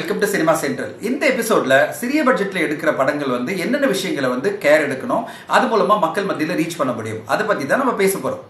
welcome to cinema central இந்த எபிசோட்ல சிறிய பட்ஜெட்ல எடுக்கிற படங்கள் வந்து என்னென்ன விஷயங்களை வந்து கேர் எடுக்கணும் அது மூலமா மக்கள் மத்தியில ரீச் பண்ண முடியும் அதை பத்தி தான் நம்ம பேச போறோம்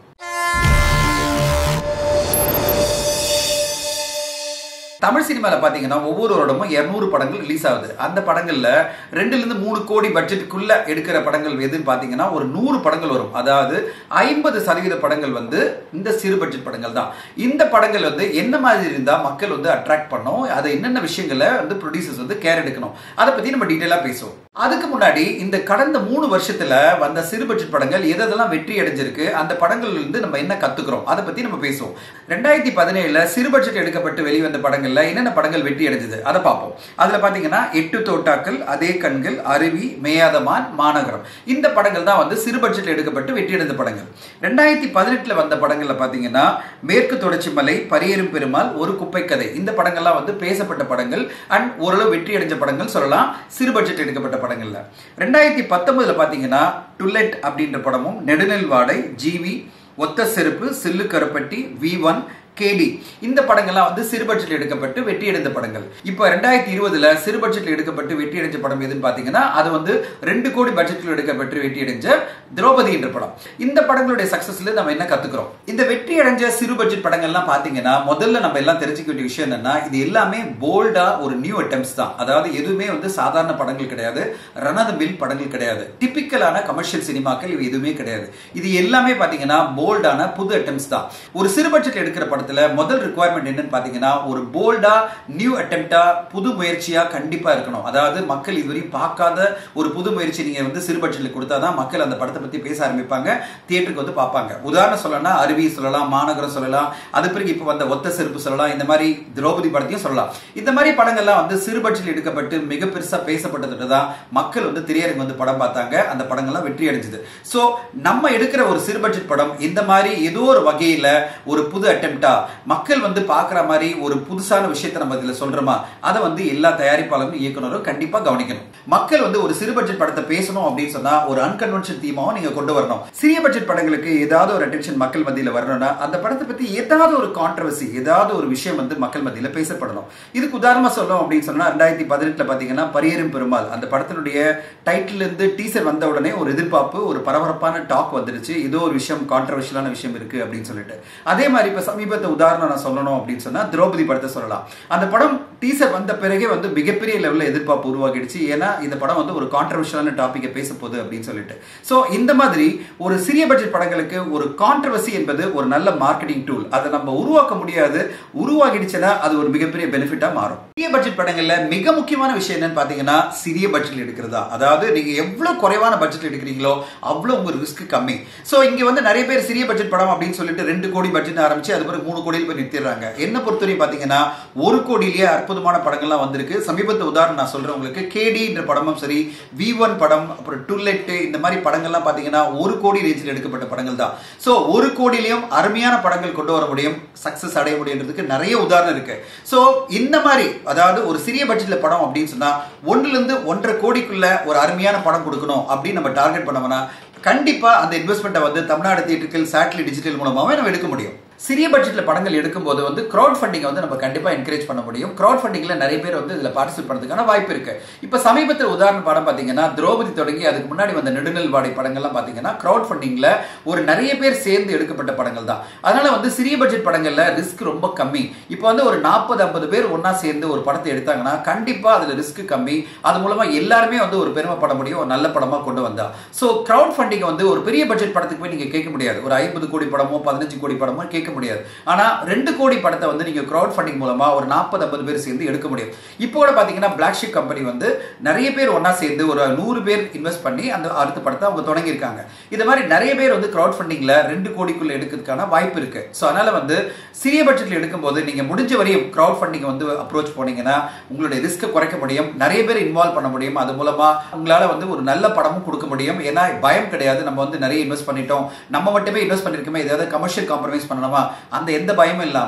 தமிழ் சினிமாவில் பார்த்தீங்கன்னா ஒவ்வொரு வருடமும் இரநூறு படங்கள் ரிலீஸ் ஆகுது அந்த படங்களில் ரெண்டுலேருந்து மூணு கோடி பட்ஜெட்டுக்குள்ள எடுக்கிற படங்கள் எதுன்னு பார்த்தீங்கன்னா ஒரு நூறு படங்கள் வரும் அதாவது ஐம்பது சதவீத படங்கள் வந்து இந்த சிறு பட்ஜெட் படங்கள் தான் இந்த படங்கள் வந்து என்ன மாதிரி இருந்தால் மக்கள் வந்து அட்ராக்ட் பண்ணும் அதை என்னென்ன விஷயங்களை வந்து ப்ரொடியூசர்ஸ் வந்து கேர் எடுக்கணும் அதை பற்றி நம்ம டீட்டெயிலாக பேசுவோம் அதுக்கு முன்னாடி இந்த கடந்த மூணு வருஷத்துல வந்த சிறு பட்ஜெட் படங்கள் எதெல்லாம் வெற்றி அடைஞ்சிருக்கு அந்த படங்கள்ல இருந்து நம்ம என்ன கத்துக்கிறோம் அதை பத்தி நம்ம பேசுவோம் ரெண்டாயிரத்தி பதினேழுல சிறு பட்ஜெட் எடுக்கப்பட்டு வெளிவந்த படங்கள்ல என்னென்ன படங்கள் வெற்றி அடைஞ்சது அதை பார்ப்போம் அதுல பாத்தீங்கன்னா எட்டு தோட்டாக்கள் அதே கண்கள் அருவி மேயாதமான் மாநகரம் இந்த படங்கள் தான் வந்து சிறு பட்ஜெட்ல எடுக்கப்பட்டு வெற்றி அடைந்த படங்கள் ரெண்டாயிரத்தி பதினெட்டுல வந்த படங்கள்ல பாத்தீங்கன்னா மேற்கு தொடர்ச்சி மலை பரியேறும் பெருமாள் ஒரு குப்பை கதை இந்த படங்கள்லாம் வந்து பேசப்பட்ட படங்கள் அண்ட் ஓரளவு வெற்றி அடைஞ்ச படங்கள் சொல்லலாம் சிறு பட்ஜெட் எடுக்கப்பட்ட படங்கள்ல ரெண்டாயிரத்தி பத்தொன்பதுல பாத்தீங்கன்னா டுல்லெட் அப்படின்ற படமும் நெடுநெல் வாடை ஜிவி ஒத்த செருப்பு சில்லு கருப்பட்டி வி ஒன் கேடி இந்த படங்கள்லாம் வந்து சிறு பட்ஜெட்ல எடுக்கப்பட்டு வெற்றி அடைந்த படங்கள் இப்போ ரெண்டாயிரத்தி இருபதுல சிறு பட்ஜெட்ல எடுக்கப்பட்டு வெற்றி அடைஞ்ச படம் எதுன்னு பாத்தீங்கன்னா அது வந்து ரெண்டு கோடி பட்ஜெட்ல எடுக்கப்பட்டு வெற்றி அடைஞ்ச திரௌபதி என்ற படம் இந்த படங்களுடைய சக்சஸ்ல நம்ம என்ன கத்துக்கிறோம் இந்த வெற்றி அடைஞ்ச சிறு பட்ஜெட் படங்கள்லாம் பாத்தீங்கன்னா முதல்ல நம்ம எல்லாம் தெரிஞ்சுக்க வேண்டிய விஷயம் என்னன்னா இது எல்லாமே போல்டா ஒரு நியூ அட்டம்ஸ் தான் அதாவது எதுவுமே வந்து சாதாரண படங்கள் கிடையாது ரன் ஆஃப் பில் படங்கள் கிடையாது டிபிக்கலான கமர்ஷியல் சினிமாக்கள் இவை எதுவுமே கிடையாது இது எல்லாமே பாத்தீங்கன்னா போல்டான புது அட்டம்ஸ் தான் ஒரு சிறு பட்ஜெட்ல எடுக்கிற படத்துல முதல் ரிக்குவயர்மெண்ட் என்னன்னு பாத்தீங்கன்னா ஒரு போல்டா நியூ அட்டெம்ப்டா புது முயற்சியா கண்டிப்பா இருக்கணும் அதாவது மக்கள் இதுவரையும் பார்க்காத ஒரு புது முயற்சி நீங்க வந்து சிறு பட்ஜெட்ல கொடுத்தாதான் மக்கள் அந்த படத்தை பத்தி பேச ஆரம்பிப்பாங்க தியேட்டருக்கு வந்து பார்ப்பாங்க உதாரணம் சொல்லலாம் அருவி சொல்லலாம் மாநகரம் சொல்லலாம் அது பிறகு இப்போ வந்த ஒத்த செருப்பு சொல்லலாம் இந்த மாதிரி திரௌபதி படத்தையும் சொல்லலாம் இந்த மாதிரி படங்கள்லாம் வந்து சிறு பட்ஜெட்ல எடுக்கப்பட்டு மிக பெருசா பேசப்பட்டதுட்டு தான் மக்கள் வந்து திரையரங்கு வந்து படம் பார்த்தாங்க அந்த படங்கள்லாம் வெற்றி அடைஞ்சது ஸோ நம்ம எடுக்கிற ஒரு சிறு பட்ஜெட் படம் இந்த மாதிரி ஏதோ ஒரு வகையில ஒரு புது அட்டெம்ப்டா மக்கள் வந்து பார்க்குற மாதிரி ஒரு புதுசான விஷயத்தை நம்ம இதில் சொல்றோமா அதை வந்து எல்லா தயாரிப்பாளரும் இயக்குனரும் கண்டிப்பா கவனிக்கணும் மக்கள் வந்து ஒரு சிறு பட்ஜெட் படத்தை பேசணும் அப்படின்னு சொன்னா ஒரு அன்கன்வென்ஷன் தீமாவும் நீங்க கொண்டு வரணும் சிறிய பட்ஜெட் படங்களுக்கு ஏதாவது ஒரு அட்டென்ஷன் மக்கள் மத்தியில் வரணும்னா அந்த படத்தை பத்தி ஏதாவது ஒரு கான்ட்ரவர்சி ஏதாவது ஒரு விஷயம் வந்து மக்கள் மத்தியில் பேசப்படணும் இதுக்கு உதாரணமா சொல்லணும் அப்படின்னு சொன்னா ரெண்டாயிரத்தி பதினெட்டுல பாத்தீங்கன்னா பரியேறும் பெருமாள் அந்த படத்தினுடைய டைட்டில் இருந்து டீசர் வந்த உடனே ஒரு எதிர்பார்ப்பு ஒரு பரபரப்பான டாக் வந்துருச்சு ஏதோ ஒரு விஷயம் கான்ட்ரவர்ஷியலான விஷயம் இருக்கு அப்படின்னு சொல்லிட்டு அதே மாதிரி இப்ப சமீபத்தை உதாரணம் நான் சொல்லணும் அப்படின்னு சொன்னா திரௌபதி படத்தை சொல்லலாம் அந்த படம் டீசர் வந்த பிறகே வந்து மிகப்பெரிய லெவலில் எதிர்பார்ப்பு உருவாகிடுச்சு ஏன்னா இந்த படம் வந்து ஒரு கான்ட்ரவர்ஷியலான டாப்பிக்கை பேச போகுது அப்படின்னு சொல்லிட்டு ஸோ இந்த மாதிரி ஒரு சிறிய பட்ஜெட் படங்களுக்கு ஒரு கான்ட்ரவர்சி என்பது ஒரு நல்ல மார்க்கெட்டிங் டூல் அதை நம்ம உருவாக்க முடியாது உருவாகிடுச்சுன்னா அது ஒரு மிகப்பெரிய பெனிஃபிட்டா மாறும் சிறிய பட்ஜெட் படங்கள்ல மிக முக்கியமான விஷயம் என்னன்னு பாத்தீங்கன்னா சிறிய பட்ஜெட்ல எடுக்கிறதா அதாவது நீங்க எவ்வளவு குறைவான பட்ஜெட்ல எடுக்கிறீங்களோ அவ்வளவு உங்க ரிஸ்க் கம்மி ஸோ இங்க வந்து நிறைய பேர் சிறிய பட்ஜெட் படம் அப்படின்னு சொல்லிட்டு ரெண்டு கோடி பட்ஜெட் ஆரம்பிச்சு அது பிறகு மூணு கோடியில் போய் நிறுத்திடுறாங்க என்ன பொறுத்தவரையும் பாத்தீங்கன்னா ஒரு கோடியிலேயே அற்புதமான படங்கள்லாம் வந்திருக்கு சமீபத்து உதாரணம் நான் சொல்றேன் உங்களுக்கு கேடின்ற படமும் சரி வி ஒன் படம் அப்புறம் டுல்லெட் இந்த மாதிரி படங்கள்லாம் பாத்தீங்கன்னா ஒரு கோடி ரேஞ்சில் எடுக்கப்பட்ட படங்கள் தான் ஸோ ஒரு கோடியிலையும் அருமையான படங்கள் கொண்டு வர முடியும் சக்சஸ் அடைய முடியுன்றதுக்கு நிறைய உதாரணம் இருக்கு ஸோ இந்த மாதிரி அதாவது ஒரு சிறிய பட்ஜெட்ல படம் அப்படின்னு சொன்னா ஒன்றுல இருந்து ஒன்றரை கோடிக்குள்ள ஒரு அருமையான படம் கொடுக்கணும் அப்படின்னு நம்ம டார்கெட் பண்ணோம்னா கண்டிப்பா அந்த இன்வெஸ்ட்மெண்ட்டை வந்து தமிழ்நாடு தியேட்டர்கள் சேட்டலைட் டிஜிட்டல் மூலமாவே நம்ம எடுக்க முடியும் சிறிய பட்ஜெட்ல படங்கள் எடுக்கும்போது வந்து கிரௌட் ஃபண்டிங் வந்து நம்ம கண்டிப்பா என்கரேஜ் பண்ண முடியும் கிரௌட் ஃபண்டிங்ல நிறைய பேர் வந்து இதுல பார்ட்டிசிபேட் பண்ணதுக்கான வாய்ப்பு இருக்கு இப்ப சமீபத்தில் உதாரண படம் பாத்தீங்கன்னா திரௌபதி தொடங்கி அதுக்கு முன்னாடி வந்த நெடுநெல் வாடை படங்கள்லாம் பாத்தீங்கன்னா கிரௌட் ஃபண்டிங்ல ஒரு நிறைய பேர் சேர்ந்து எடுக்கப்பட்ட படங்கள் தான் அதனால வந்து சிறிய பட்ஜெட் படங்கள்ல ரிஸ்க் ரொம்ப கம்மி இப்போ வந்து ஒரு நாற்பது ஐம்பது பேர் ஒன்னா சேர்ந்து ஒரு படத்தை எடுத்தாங்கன்னா கண்டிப்பா அதுல ரிஸ்க் கம்மி அது மூலமா எல்லாருமே வந்து ஒரு பெருமைப்பட முடியும் ஒரு நல்ல படமா கொண்டு வந்தா ஸோ கிரௌட் ஃபண்டிங் வந்து ஒரு பெரிய பட்ஜெட் படத்துக்கு போய் நீங்க கேட்க முடியாது ஒரு ஐம்பது கோடி படமோ பதினஞ்சு கோடி படமோ கேட்க முடியாது ஆனா ரெண்டு கோடி படத்தை வந்து நீங்க கிரௌட் ஃபண்டிங் மூலமா ஒரு நாற்பது ஐம்பது பேர் சேர்ந்து எடுக்க முடியும் இப்போ கூட பாத்தீங்கன்னா பிளாக் ஷிப் கம்பெனி வந்து நிறைய பேர் ஒன்னா சேர்ந்து ஒரு நூறு பேர் இன்வெஸ்ட் பண்ணி அந்த அடுத்த படத்தை அவங்க தொடங்கியிருக்காங்க இது மாதிரி நிறைய பேர் வந்து கிரௌட் ஃபண்டிங்ல ரெண்டு கோடிக்குள்ள எடுக்கிறதுக்கான வாய்ப்பு இருக்கு ஸோ அதனால வந்து சிறிய பட்ஜெட்ல எடுக்கும்போது நீங்க முடிஞ்ச வரையும் கிரௌட் ஃபண்டிங் வந்து அப்ரோச் போனீங்கன்னா உங்களுடைய ரிஸ்க்கை குறைக்க முடியும் நிறைய பேர் இன்வால்வ் பண்ண முடியும் அது மூலமா உங்களால வந்து ஒரு நல்ல படமும் கொடுக்க முடியும் ஏன்னா பயம் கிடையாது நம்ம வந்து நிறைய இன்வெஸ்ட் பண்ணிட்டோம் நம்ம மட்டுமே இன்வெஸ்ட் பண்ணிருக்கோமே ஏதாவது கமர்ஷியல் காம்ப்ரமைஸ் பண்ணணுமா அந்த எந்த பயமும் இல்லாம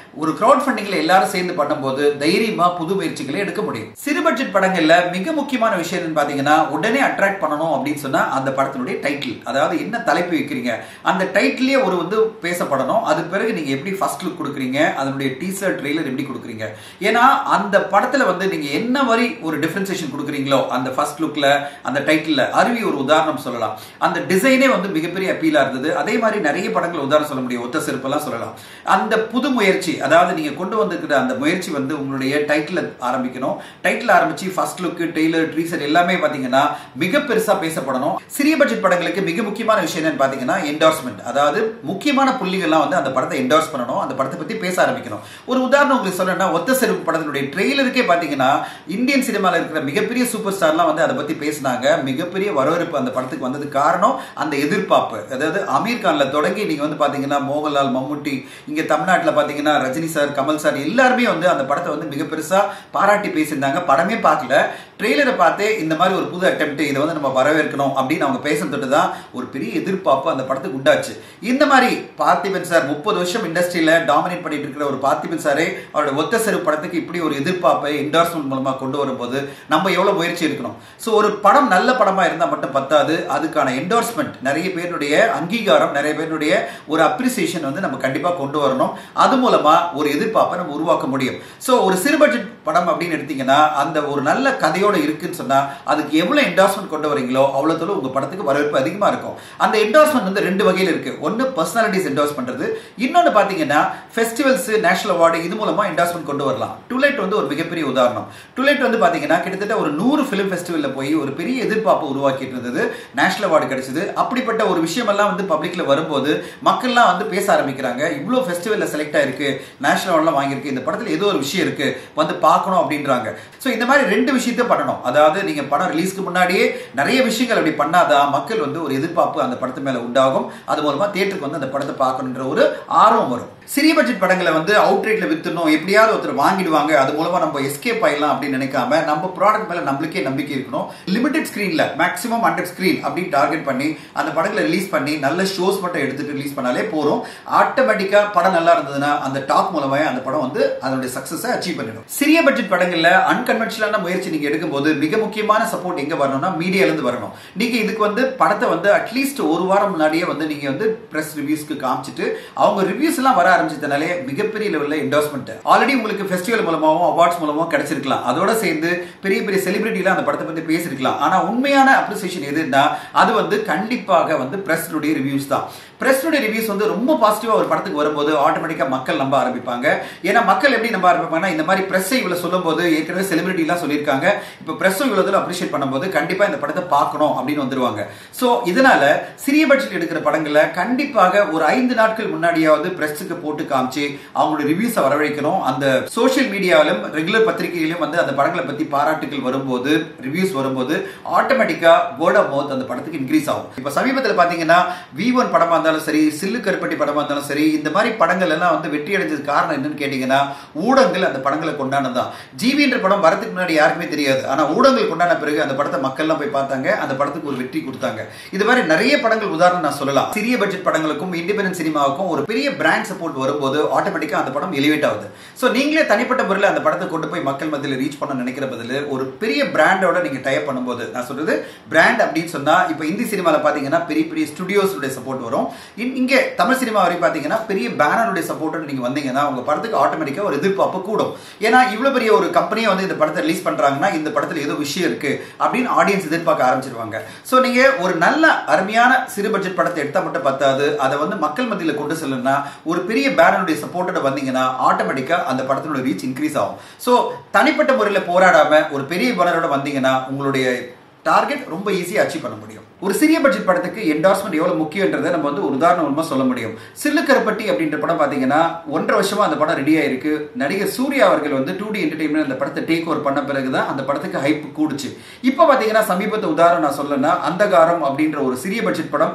ஒரு கிரௌட் ஃபண்டிங்ல எல்லாரும் சேர்ந்து பண்ணும்போது தைரியமா புது முயற்சிகளை எடுக்க முடியும் சிறு பட்ஜெட் படங்கள்ல மிக முக்கியமான விஷயம் என்னன்னு பாத்தீங்கன்னா உடனே அட்ராக்ட் பண்ணணும் அப்படின்னு சொன்னா அந்த படத்தினுடைய டைட்டில் அதாவது என்ன தலைப்பு வைக்கிறீங்க அந்த டைட்டிலே ஒரு வந்து பேசப்படணும் அது பிறகு நீங்க எப்படி ஃபர்ஸ்ட் லுக் கொடுக்குறீங்க அதனுடைய டீசர் ட்ரெய்லர் எப்படி கொடுக்குறீங்க ஏன்னா அந்த படத்துல வந்து நீங்க என்ன மாதிரி ஒரு டிஃபரன்சியேஷன் கொடுக்குறீங்களோ அந்த ஃபர்ஸ்ட் லுக்ல அந்த டைட்டில்ல அருவி ஒரு உதாரணம் சொல்லலாம் அந்த டிசைனே வந்து மிகப்பெரிய அப்பீலா இருந்தது அதே மாதிரி நிறைய படங்கள் உதாரணம் சொல்ல முடியும் ஒத்த செருப்பெல்லாம் சொல்லலாம் அந்த புது முயற்சி அதாவது நீங்க கொண்டு வந்திருக்கிற அந்த முயற்சி வந்து உங்களுடைய டைட்டில் ஆரம்பிக்கணும் டைட்டில் ஆரம்பிச்சு ஃபர்ஸ்ட் லுக் டெய்லர் ட்ரீசர் எல்லாமே பாத்தீங்கன்னா மிக பெருசா பேசப்படணும் சிறிய பட்ஜெட் படங்களுக்கு மிக முக்கியமான விஷயம் என்னன்னு பாத்தீங்கன்னா என்டார்ஸ்மெண்ட் அதாவது முக்கியமான புள்ளிகள்லாம் வந்து அந்த படத்தை என்டார்ஸ் பண்ணணும் அந்த படத்தை பத்தி பேச ஆரம்பிக்கணும் ஒரு உதாரணம் உங்களுக்கு சொல்லணும்னா ஒத்த செருப்பு படத்தினுடைய ட்ரெய்லருக்கே பாத்தீங்கன்னா இந்தியன் சினிமால இருக்கிற மிகப்பெரிய சூப்பர் ஸ்டார்லாம் வந்து அதை பத்தி பேசினாங்க மிகப்பெரிய வரவேற்பு அந்த படத்துக்கு வந்தது காரணம் அந்த எதிர்பார்ப்பு அதாவது அமீர் கான்ல தொடங்கி நீங்க வந்து பாத்தீங்கன்னா மோகன்லால் மம்முட்டி இங்க தமிழ்நாட்டுல பாத்தீங்கன்னா ரஜினி சார் கமல் சார் எல்லாருமே வந்து அந்த படத்தை வந்து மிக பெருசா பாராட்டி பேசியிருந்தாங்க படமே பார்க்கல ட்ரெய்லரை பார்த்தே இந்த மாதிரி ஒரு புது அட்டெம்ட் இதை வந்து நம்ம வரவேற்கணும் அப்படின்னு அவங்க பேசுறது தான் ஒரு பெரிய எதிர்பார்ப்பு அந்த படத்துக்கு உண்டாச்சு இந்த மாதிரி பார்த்திபன் சார் முப்பது வருஷம் இண்டஸ்ட்ரியில டாமினேட் பண்ணிட்டு இருக்கிற ஒரு பார்த்திபன் சாரே அவரோட ஒத்த செரு படத்துக்கு இப்படி ஒரு எதிர்பார்ப்பை என்டார்ஸ்மெண்ட் மூலமா கொண்டு வரும்போது நம்ம எவ்வளவு முயற்சி இருக்கணும் ஸோ ஒரு படம் நல்ல படமா இருந்தால் மட்டும் பத்தாது அதுக்கான என்டார்ஸ்மெண்ட் நிறைய பேருடைய அங்கீகாரம் நிறைய பேருடைய ஒரு அப்ரிசியேஷன் வந்து நம்ம கண்டிப்பா கொண்டு வரணும் அது மூலமா ஒரு எதிர்பார்ப்பை நம்ம உருவாக்க முடியும் ஸோ ஒரு சிறு பட்ஜெட் படம் அப்படின்னு எடுத்தீங்கன்னா அந்த ஒரு நல்ல கதையோட இருக்குன்னு சொன்னா அதுக்கு எவ்வளவு என்டார்ஸ்மெண்ட் கொண்டு வரீங்களோ அவ்வளவு தூரம் உங்க படத்துக்கு வரவேற்பு அதிகமா இருக்கும் அந்த என்டார்ஸ்மெண்ட் வந்து ரெண்டு வகையில் இருக்கு ஒன்னு பர்சனாலிட்டிஸ் என்டார்ஸ் பண்றது இன்னொன்னு பாத்தீங்கன்னா ஃபெஸ்டிவல்ஸ் நேஷனல் அவார்டு இது மூலமா என்டார்ஸ்மெண்ட் கொண்டு வரலாம் டுலைட் வந்து ஒரு மிகப்பெரிய உதாரணம் டுலைட் வந்து பாத்தீங்கன்னா கிட்டத்தட்ட ஒரு நூறு ஃபிலிம் ஃபெஸ்டிவல்ல போய் ஒரு பெரிய எதிர்பார்ப்பு உருவாக்கிட்டு இருந்தது நேஷனல் அவார்டு கிடைச்சது அப்படிப்பட்ட ஒரு விஷயமெல்லாம் வந்து பப்ளிக்ல வரும்போது மக்கள்லாம் வந்து பேச ஆரம்பிக்கிறாங்க இவ்வளோ ஃபெஸ்டிவல்ல செலக்ட் ஆயிருக்கு நேஷனல் அவார்ட்லாம் வாங்கியிருக்கு இந்த படத்துல ஏதோ ஒரு விஷயம் இருக்கு வந்து பார்க்கணும் அப்படின்றாங்க ஸோ இந்த மாதிரி ரெண்டு விஷயத்த பண்ணணும் அதாவது நீங்க படம் ரிலீஸ்க்கு முன்னாடியே நிறைய விஷயங்கள் அப்படி பண்ணாதான் மக்கள் வந்து ஒரு எதிர்பார்ப்பு அந்த படத்து மேல உண்டாகும் அது மூலமா தியேட்டருக்கு வந்து அந்த படத்தை பார்க்கணுன்ற ஒரு ஆர்வம் வரும் சிறிய பட்ஜெட் படங்களை வந்து அவுட் ரேட்ல வித்துணும் எப்படியாவது ஒருத்தர் வாங்கிடுவாங்க அது மூலமா நம்ம எஸ்கேப் ஆயிடலாம் அப்படின்னு நினைக்காம நம்ம ப்ராடக்ட் மேல நம்மளுக்கே நம்பிக்கை இருக்கணும் லிமிடெட் ஸ்கிரீன்ல மேக்ஸிமம் ஹண்ட்ரட் ஸ்கிரீன் அப்படின்னு டார்கெட் பண்ணி அந்த படங்களை ரிலீஸ் பண்ணி நல்ல ஷோஸ் மட்டும் எடுத்துட்டு ரிலீஸ் பண்ணாலே போறோம் ஆட்டோமேட்டிக்கா படம் நல்லா இருந்ததுன்னா அந்த டாக் மூலமா அந்த படம் வந்து அதனுடைய சக்சஸை அச்சீவ் பண்ணிடும் சிறிய பட்ஜெட் படங்கள்ல அன்கன்வென்ஷனலான முயற்சி நீங்க எடுக்கும்போது மிக முக்கியமான சப்போர்ட் எங்க வரணும்னா மீடியால இருந்து வரணும் நீங்க இதுக்கு வந்து படத்தை வந்து அட்லீஸ்ட் ஒரு வாரம் முன்னாடியே வந்து நீங்க வந்து பிரஸ் ரிவ்யூஸ்க்கு காமிச்சிட்டு அவங்க ரிவ்யூஸ் எல்லாம் வர ஆரம்பிச்சதுனாலே மிகப்பெரிய லெவல்ல என்டோஸ்மெண்ட் ஆல்ரெடி உங்களுக்கு ஃபெஸ்டிவல் மூலமாவும் அவார்ட்ஸ் மூலமாவும் கிடைச்சிருக்கலாம் அதோட சேர்ந்து பெரிய பெரிய செலிபிரிட்டி எல்லாம் அந்த படத்தை பத்தி பேசிருக்கலாம் ஆனா உண்மையான அப்ரிசியேஷன் எதுன்னா அது வந்து கண்டிப்பாக வந்து பிரஸ்னுடைய ரிவ்யூஸ் தான் பிரஸ்னுடைய ரிவ்யூஸ் வந்து ரொம்ப பாசிட்டிவா ஒரு படத்துக்கு வரும்போது ஆட்டோமேட்டிக்கா மக்கள் நம்ப ஆரம்பிப்பாங்க ஏன்னா மக்கள் எப்படி நம்ப ஆரம்பிப்பாங்கன்னா இந்த மாதிரி பிரஸ் இவ்வளவு சொல்லும் போது ஏற்கனவே செலிபிரிட்டி எல்லாம் சொல்லியிருக்காங்க இப்ப பிரஸ் இவ்வளவு அப்ரிஷியேட் பண்ணும்போது கண்டிப்பா இந்த படத்தை பார்க்கணும் அப்படின்னு வந்துருவாங்க சோ இதனால சிறிய பட்ஜெட் எடுக்கிற படங்களை கண்டிப்பாக ஒரு ஐந்து நாட்கள் முன்னாடியாவது பிரஸ்க்கு போட்டு காமிச்சு அவங்களோட ரிவ்யூஸை வரவழைக்கணும் அந்த சோஷியல் மீடியாவிலும் ரெகுலர் பத்திரிகையிலும் வந்து அந்த படங்களை பத்தி பாராட்டுகள் வரும்போது ரிவ்யூஸ் வரும்போது ஆட்டோமேட்டிக்கா வேர்ட் ஆஃப் மவுத் அந்த படத்துக்கு இன்க்ரீஸ் ஆகும் இப்ப சமீபத்தில் பாத்தீங்கன்னா வி ஒன் படமா இருந்தாலும் சரி சில்லு கருப்பட்டி படமா இருந்தாலும் சரி இந்த மாதிரி படங்கள் எல்லாம் வந்து வெற்றி அடைஞ்சது காரணம் என்னன்னு கேட்டீங்கன்னா ஊடகங்கள் அந்த படங்களை கொண்டாடுதான் ஜிவின்ற படம் வரதுக்கு முன்னாடி யாருக்குமே தெரியாது ஆனா ஊடகங்கள் கொண்டாட பிறகு அந்த படத்தை மக்கள் எல்லாம் போய் பார்த்தாங்க அந்த படத்துக்கு ஒரு வெற்றி கொடுத்தாங்க இது மாதிரி நிறைய படங்கள் உதாரணம் நான் சொல்லலாம் சிறிய பட்ஜெட் படங்களுக்கும் இண்டிபெண்டன்ட் சினிமாவுக்கும் ஒரு பெரிய பிராண்ட் சப்போர்ட் வரும்போது ஆட்டோமேட்டிக்கா அந்த படம் எலிவேட் ஆகுது ஸோ நீங்களே தனிப்பட்ட முறையில் அந்த படத்தை கொண்டு போய் மக்கள் மத்தியில் ரீச் பண்ண நினைக்கிற பதில் ஒரு பெரிய பிராண்டோட நீங்க டைப் பண்ணும்போது நான் சொல்றது பிராண்ட் அப்படின்னு சொன்னா இப்போ இந்தி சினிமாவில் பாத்தீங்கன்னா பெரிய பெரிய ஸ்டுடியோஸுடைய சப்போர்ட் வரும் இங்க தமிழ் சினிமா வரைக்கும் பாத்தீங்கன்னா பெரிய பேனருடைய சப்போர்ட்டோட நீங்க வந்தீங்கன்னா உங்க படத்துக்கு ஆட்டோமேட்டிக்கா ஒரு எதிர்பார்ப்பு கூடும் ஏன்னா இவ்வளவு பெரிய ஒரு கம்பெனியை வந்து இந்த படத்தை ரிலீஸ் பண்றாங்கன்னா இந்த படத்துல ஏதோ விஷயம் இருக்கு அப்படின்னு ஆடியன்ஸ் எதிர்பார்க்க ஆரம்பிச்சிருவாங்க ஸோ நீங்க ஒரு நல்ல அருமையான சிறு பட்ஜெட் படத்தை எடுத்தா மட்டும் பத்தாது அதை வந்து மக்கள் மத்தியில் கொண்டு செல்லணும்னா ஒரு பெரிய பேனருடைய சப்போர்ட்டோட வந்தீங்கன்னா ஆட்டோமேட்டிக்கா அந்த படத்தினோட ரீச் இன்க்ரீஸ் ஆகும் ஸோ தனிப்பட்ட முறையில் போராடாம ஒரு பெரிய பேனரோட வந்தீங்கன்னா உங்களுடைய டார்கெட் ரொம்ப ஈஸியாக அச்சீவ் பண்ண முடியும் ஒரு சிறிய பட்ஜெட் படத்துக்கு என்டார்ஸ்மெண்ட் எவ்வளவு முக்கியன்றதை நம்ம வந்து ஒரு உதாரணமா சொல்ல முடியும் சில்லு கருப்பட்டி அப்படின்ற படம் பாத்தீங்கன்னா ஒன்றரை வருஷமா அந்த படம் ரெடி ஆயிருக்கு நடிகர் சூர்யா அவர்கள் வந்து டூ டி என்டர்டைன்மெண்ட் அந்த படத்தை டேக் ஓவர் பண்ண பிறகுதான் அந்த படத்துக்கு ஹைப் கூடுச்சு இப்போ பாத்தீங்கன்னா சமீபத்து உதாரணம் நான் சொல்லனா அந்தகாரம் அப்படின்ற ஒரு சிறிய பட்ஜெட் படம்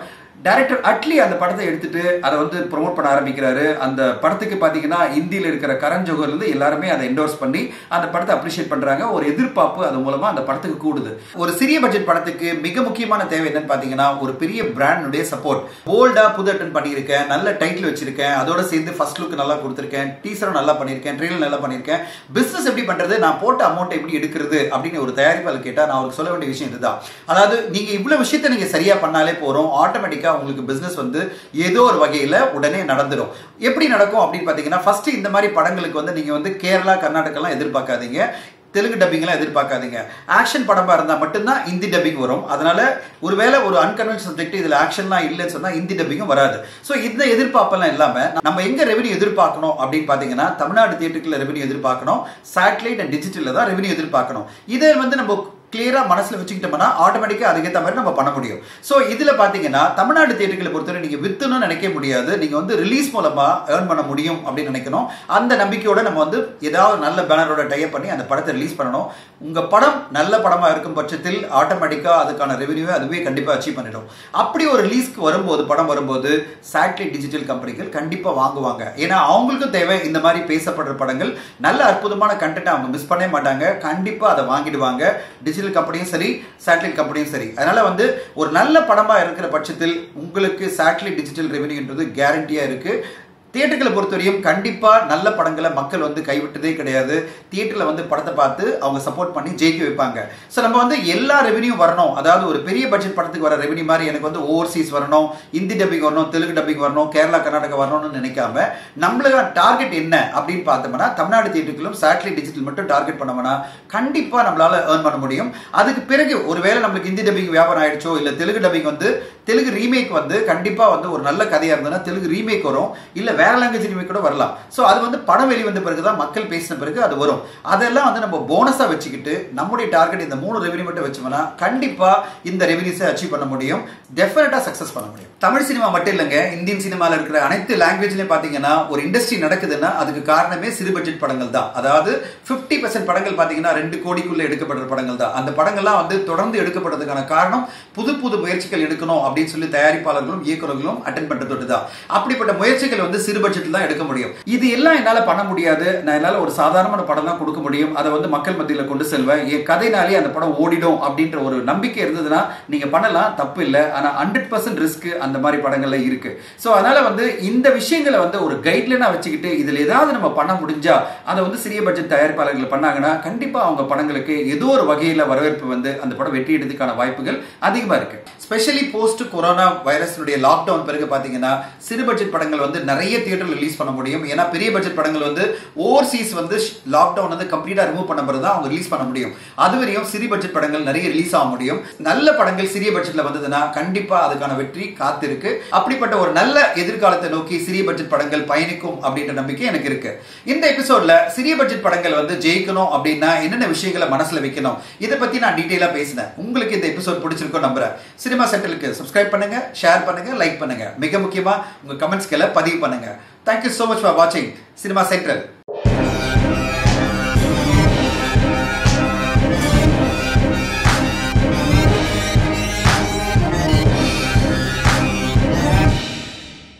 டைரக்டர் அட்லி அந்த படத்தை எடுத்துட்டு அதை வந்து ப்ரொமோட் பண்ண ஆரம்பிக்கிறாரு அந்த படத்துக்கு பாத்தீங்கன்னா இந்தியில இருக்கிற கரண் ஜோஹர்ல இருந்து எல்லாருமே அதை என்டோர்ஸ் பண்ணி அந்த படத்தை அப்ரிஷியேட் பண்றாங்க ஒரு எதிர்பார்ப்பு அது மூலமா அந்த படத்துக்கு கூடுது ஒரு சிறிய பட்ஜெட் படத்துக்கு மிக முக்கியமான தேவை என்னன்னு பாத்தீங்கன்னா ஒரு பெரிய பிராண்டுடைய சப்போர்ட் போல்டா புது அட்டன் பண்ணியிருக்கேன் நல்ல டைட்டில் வச்சிருக்கேன் அதோட சேர்ந்து ஃபர்ஸ்ட் லுக் நல்லா கொடுத்துருக்கேன் டீசரும் நல்லா பண்ணியிருக்கேன் ட்ரெயிலர் நல்லா பண்ணியிருக்கேன் பிசினஸ் எப்படி பண்றது நான் போட்ட அமௌண்ட் எப்படி எடுக்கிறது அப்படின்னு ஒரு தயாரிப்பாளர் கேட்டா நான் அவருக்கு சொல்ல வேண்டிய விஷயம் இதுதான் அதாவது நீங்க இவ்வளவு விஷயத்தை நீங்க சரியா பண்ணாலே போறோம் ஆட்டோமேட்டிக்கா உங்களுக்கு பிசினஸ் வந்து ஏதோ ஒரு வகையில உடனே நடந்துடும் எப்படி நடக்கும் அப்படின்னு பாத்தீங்கன்னா ஃபர்ஸ்ட் இந்த மாதிரி படங்களுக்கு வந்து நீங்க வந்து கேரளா கர்நாடகாலாம் எதிர்பார்க்காதீங்க தெலுங்கு டப்பிங்லாம் எதிர்பார்க்காதீங்க ஆக்ஷன் படமா இருந்தா மட்டும்தான் இந்தி டப்பிங் வரும் அதனால ஒருவேளை ஒரு அன்கன்வென்ஷன் சப்ஜெக்ட் இதுல ஆக்ஷன்லாம் இல்லைன்னு சொன்னா இந்தி டப்பிங்கும் வராது ஸோ இந்த எதிர்பார்ப்பெல்லாம் இல்லாம நம்ம எங்க ரெவன்யூ எதிர்பார்க்கணும் அப்படின்னு பாத்தீங்கன்னா தமிழ்நாடு தியேட்டருக்குள்ள ரெவன்யூ எதிர்பார்க்கணும் சேட்டலைட் அண்ட் டிஜிட்டல்ல தான் ரெவன்யூ எதிர்பார்க்கணும் இதை வந்து நம்ம கிளியரா மனசுல வச்சுக்கிட்டோம்னா ஆட்டோமேட்டிக்கா அதுக்கேற்ற மாதிரி நம்ம பண்ண முடியும் ஸோ இதுல பாத்தீங்கன்னா தமிழ்நாடு தேட்டர்களை பொறுத்தவரை நீங்க வித்துன்னு நினைக்க முடியாது நீங்க வந்து ரிலீஸ் மூலமா ஏர்ன் பண்ண முடியும் அப்படின்னு நினைக்கணும் அந்த நம்பிக்கையோட நம்ம வந்து ஏதாவது நல்ல பேனரோட டைப் பண்ணி அந்த படத்தை ரிலீஸ் பண்ணணும் உங்க படம் நல்ல படமா இருக்கும் பட்சத்தில் ஆட்டோமேட்டிக்கா அதுக்கான ரெவன்யூவை அதுவே கண்டிப்பா அச்சீவ் பண்ணிடும் அப்படி ஒரு ரிலீஸ்க்கு வரும்போது படம் வரும்போது சேட்டலைட் டிஜிட்டல் கம்பெனிகள் கண்டிப்பா வாங்குவாங்க ஏன்னா அவங்களுக்கும் தேவை இந்த மாதிரி பேசப்படுற படங்கள் நல்ல அற்புதமான கண்டென்ட் அவங்க மிஸ் பண்ணவே மாட்டாங்க கண்டிப்பா அதை வாங்கிடுவாங்க டிஜிட்டல் கம்பெனியும் சரி சேட்டலைட் கம்பெனியும் சரி அதனால வந்து ஒரு நல்ல படமா இருக்கிற பட்சத்தில் உங்களுக்கு சேட்டலைட் டிஜிட்டல் ரெவன்யூன்றது கேரண்டியா இருக்கு தியேட்டர்களை பொறுத்தவரையும் கண்டிப்பா நல்ல படங்களை மக்கள் வந்து கைவிட்டதே கிடையாது தியேட்டர்ல வந்து படத்தை பார்த்து அவங்க சப்போர்ட் பண்ணி ஜெயிக்க வைப்பாங்க ஸோ நம்ம வந்து எல்லா ரெவன்யூ வரணும் அதாவது ஒரு பெரிய பட்ஜெட் படத்துக்கு வர ரெவன்யூ மாதிரி எனக்கு வந்து ஓவர்சீஸ் வரணும் இந்தி டப்பிங் வரணும் தெலுங்கு டப்பிங் வரணும் கேரளா கர்நாடகா வரணும்னு நினைக்காம நம்மளுக்கு டார்கெட் என்ன அப்படின்னு பார்த்தோம்னா தமிழ்நாடு தியேட்டர்களும் சேட்டலைட் டிஜிட்டல் மட்டும் டார்கெட் பண்ணோம்னா கண்டிப்பா நம்மளால ஏர்ன் பண்ண முடியும் அதுக்கு பிறகு ஒருவேளை நம்மளுக்கு ஹிந்தி டப்பிங் வியாபாரம் ஆயிடுச்சோ இல்ல தெலுங்கு டப்பிங் வந்து தெலுங்கு ரீமேக் வந்து கண்டிப்பா வந்து ஒரு நல்ல கதையா இருந்ததுன்னா தெலுங்கு ரீமேக் வரும் இல்ல வேற லாங்குவேஜ் ரீமேக் கூட வரலாம் ஸோ அது வந்து படம் வெளிவந்த பிறகு தான் மக்கள் பேசின பிறகு அது வரும் அதெல்லாம் வந்து நம்ம போனஸா வச்சுக்கிட்டு நம்முடைய டார்கெட் இந்த மூணு ரெவன்யூ மட்டும் வச்சோம்னா கண்டிப்பா இந்த ரெவன்யூஸை அச்சீவ் பண்ண முடியும் டெஃபினட்டா சக்சஸ் பண்ண முடியும் தமிழ் சினிமா மட்டும் இல்லைங்க இந்தியன் சினிமால இருக்கிற அனைத்து லாங்குவேஜ்லயும் பாத்தீங்கன்னா ஒரு இண்டஸ்ட்ரி நடக்குதுன்னா அதுக்கு காரணமே சிறு பட்ஜெட் படங்கள் தான் அதாவது பிப்டி பர்சன்ட் படங்கள் பாத்தீங்கன்னா ரெண்டு கோடிக்குள்ள எடுக்கப்படுற படங்கள் தான் அந்த படங்கள்லாம் வந்து தொடர்ந்து எடுக்கப்படுறதுக்கான காரணம் புது புது முயற்சிகள் எடுக்கணும் அப்படின்னு சொல்லி தயாரிப்பாளர்களும் இயக்குநர்களும் அட்டன் பண்றதோடு தான் அப்படிப்பட்ட முயற்சிகள் வந்து சிறு பட்ஜெட்டில் தான் எடுக்க முடியும் இது எல்லாம் என்னால பண்ண முடியாது நான் என்னால ஒரு சாதாரணமான படம் தான் கொடுக்க முடியும் அதை வந்து மக்கள் மத்தியில் கொண்டு செல்வேன் என் கதைனாலே அந்த படம் ஓடிடும் அப்படின்ற ஒரு நம்பிக்கை இருந்ததுன்னா நீங்க பண்ணலாம் தப்பு இல்லை ஆனா ஹண்ட்ரட் பர்சன்ட் ரிஸ்க் அந்த மாதிரி படங்கள்ல இருக்கு ஸோ அதனால வந்து இந்த விஷயங்களை வந்து ஒரு கைட்லைனா வச்சுக்கிட்டு இதுல ஏதாவது நம்ம பண்ண முடிஞ்சா அதை வந்து சிறிய பட்ஜெட் தயாரிப்பாளர்கள் பண்ணாங்கன்னா கண்டிப்பா அவங்க படங்களுக்கு ஏதோ ஒரு வகையில வரவேற்பு வந்து அந்த படம் வெற்றி எடுத்துக்கான வாய்ப்புகள் அதிகமா இருக்கு ஸ்பெஷலி போஸ்ட் கொரோனா வைரஸினுடைய லாக்டவுன் பிறகு பாத்தீங்கன்னா சிறு பட்ஜெட் படங்கள் வந்து நிறைய தியேட்டர் ரிலீஸ் பண்ண முடியும் ஏன்னா பெரிய பட்ஜெட் படங்கள் வந்து ஓவர்சீஸ் வந்து லாக்டவுன் வந்து கம்ப்ளீட்டா ரிமூவ் பண்ண பிறகு தான் அவங்க ரிலீஸ் பண்ண முடியும் அது வரையும் சிறிய பட்ஜெட் படங்கள் நிறைய ரிலீஸ் ஆக முடியும் நல்ல படங்கள் சிறிய பட்ஜெட்ல வந்ததுன்னா கண்டிப்பா அதுக்கான வெற்றி காத்திருக்கு அப்படிப்பட்ட ஒரு நல்ல எதிர்காலத்தை நோக்கி சிறிய பட்ஜெட் படங்கள் பயணிக்கும் அப்படின்ற நம்பிக்கை எனக்கு இருக்கு இந்த எபிசோட்ல சிறிய பட்ஜெட் படங்கள் வந்து ஜெயிக்கணும் அப்படின்னா என்னென்ன விஷயங்களை மனசுல வைக்கணும் இதை பத்தி நான் டீட்டெயிலா பேசினேன் உங்களுக்கு இந்த எபிசோட் பிடிச்சிருக்கோம் நம்புறேன் சினிமா சென்டருக்கு சப்ஸ்கிரைப் பண்ணுங்க ஷேர் பண்ணுங்க லைக் பண்ணுங்க மிக முக்கியமா உங்க கமெண்ட்ஸ்களை பதிவு பண்ணுங்க தேங்க்யூ so மச் ஃபார் வாட்சிங் சினிமா சென்ட்ரல்